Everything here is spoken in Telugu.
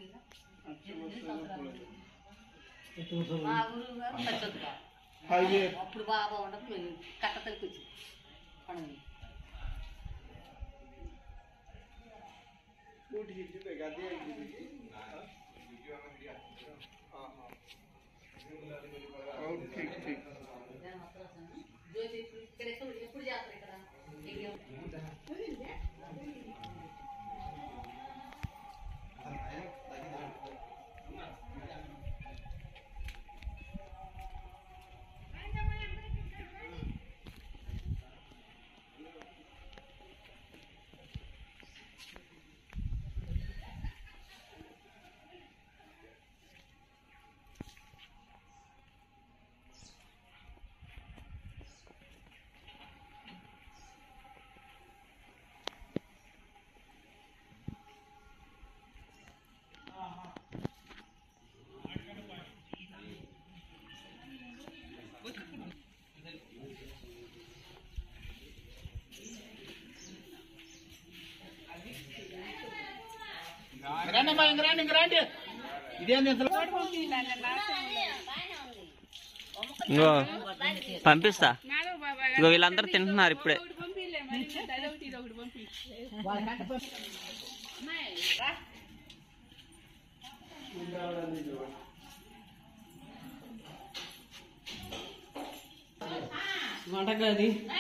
మా గురువు గారు పెద్దగా హైవే అప్పుడు బాగా ఉండదు మేము కట్టతలకి వచ్చి పండుగ कोट ही पे गादी और ठीक ठीक జ్యోతి ఇప్పుడు ఇక్కడ ఎప్పుడు ఎప్పుడు చేస్తారు ఇక్కడ యజ్ఞం? రండి అమ్మా ఇంక రండి ఇంక రండి ఇదేంది అసలు ఇంకో పంపిస్తా ఇగో వీళ్ళందరూ తింటున్నారు ఇప్పుడే వంటగది